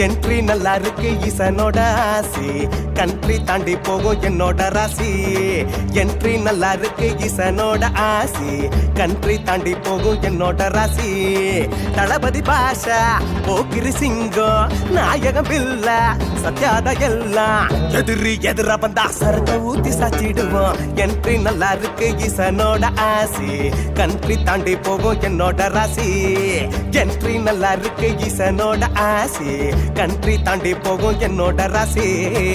entry நல்லா இருக்கு ஈசனோட ஆசி கண்ட்ரி தாண்டி போகும் என்னோட ராசி என்ட்ரி நல்லா இருக்கு ஈசனோட ஆசி கண்ட்ரி தாண்டி போகும் என்னோட ராசி தளபதி பாஷா போக்கிரி சிங்கம் நாயகம் இல்ல சத்யாத எல்லாம் எதிரி எதிர வந்தா சரத ஊத்தி சாச்சிடுவோம் என்ட்ரி நல்லா இருக்கு ஈசனோட ஆசி கண்ட்ரி தாண்டி போகும் என்னோட ராசி என்ட்ரி நல்லா இருக்கு ஈசனோட ஆசி கண்ட்ரி தாண்டி போகும் என்னோட ராசி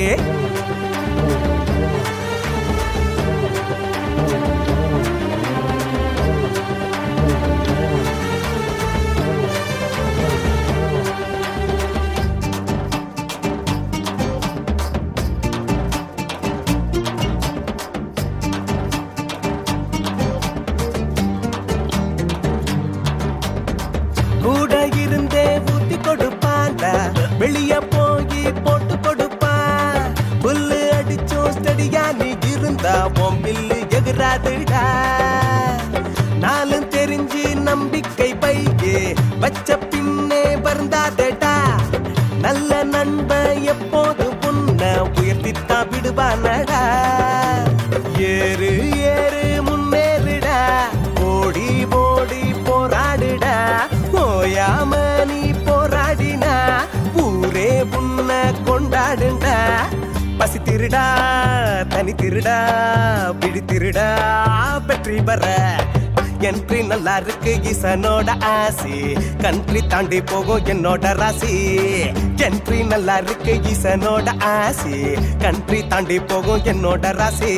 கூட இருந்தே ஊத்தி கொடுப்பாண்ட வெளிய போய் போட்டு கொடுப்பான் புல்லு அடிச்சோம் ஸ்டடியா நீ இருந்தா உன் பில்லு எதிராதுடா நாளும் தெரிஞ்சு நம்பிக்கை பையே வச்ச பின்னே வருந்தாதடா நல்ல நண்பன் எப்போது உன்ன உயர்த்தித்தான் விடுவானடா ஏறு ஏறு முன்னேறுடா ஓடி ஓடி போராடுடா ஓயாம நீ போராடினா ஊரே உன்ன கொண்டாடுண்டா பசி திருடா தனி திருடா பிடி திருடா வெற்றி பெற என்ட்ரி நல்லா இருக்கு ஈசனோட ஆசி கண்ட்ரி தாண்டி போகும் என்னோட ராசி என்ட்ரி நல்லா இருக்கு ஈசனோட ஆசி கண்ட்ரி தாண்டி போகும் என்னோட ராசி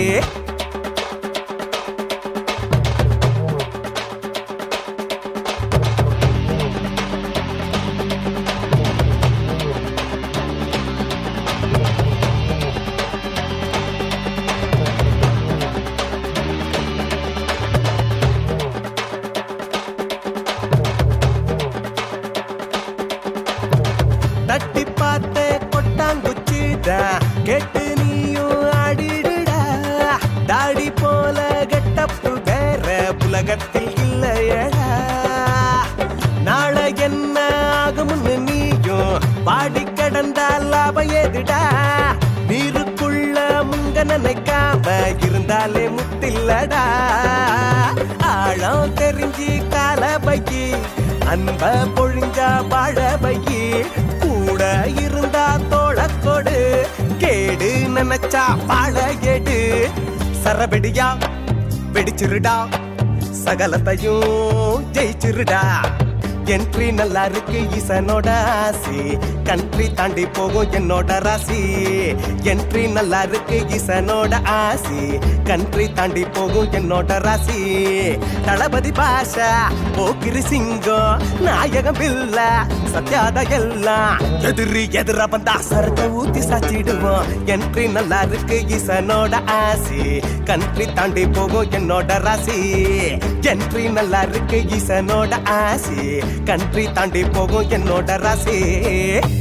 தட்டி பார்த்த கொட்டாங்குச்சிடா கேட்டு நீயும் ஆடிடுடா தாடி போல கெட்டப்பு வேற உலகத்தில் இல்லையடா நாளை என்ன ஆகும்னு நீயும் பாடி கடந்தா லாபம் ஏதுடா நீருக்குள்ள முங்க நினைக்காம இருந்தாலே முத்தில்லடா ஆழம் தெரிஞ்சு கால பையி அன்ப பொழிஞ்சா வாழ பையி கூட இருந்தா தோழக்கோடு கேடு நினைச்சா வாழ கேடு சரபெடியா வெடிச்சிருடா சகலத்தையும் ஜெயிச்சிருடா என்ட்ரி நல்லா இருக்கு ஈசனோட ஆசி கண்ட்ரி தாண்டி போகும் என்னோட ராசி என்ட்ரி நல்லா இருக்கு ஈசனோட ஆசி கண்ட்ரி தாண்டி போகும் என்னோட ராசி தளபதி பாஷா போக்கிரி சிங்கம் நாயகம் இல்ல சத்யாத எல்லாம் எதிரி எதிர வந்தா சரத ஊத்தி சாச்சிடுவோம் என்ட்ரி நல்லா இருக்கு ஈசனோட ஆசி கண்ட்ரி தாண்டி போகும் என்னோட ராசி என்ட்ரி நல்லா இருக்கு ஈசனோட ஆசி கண்ட்ரி தாண்டி போகும் என்னோட ராசி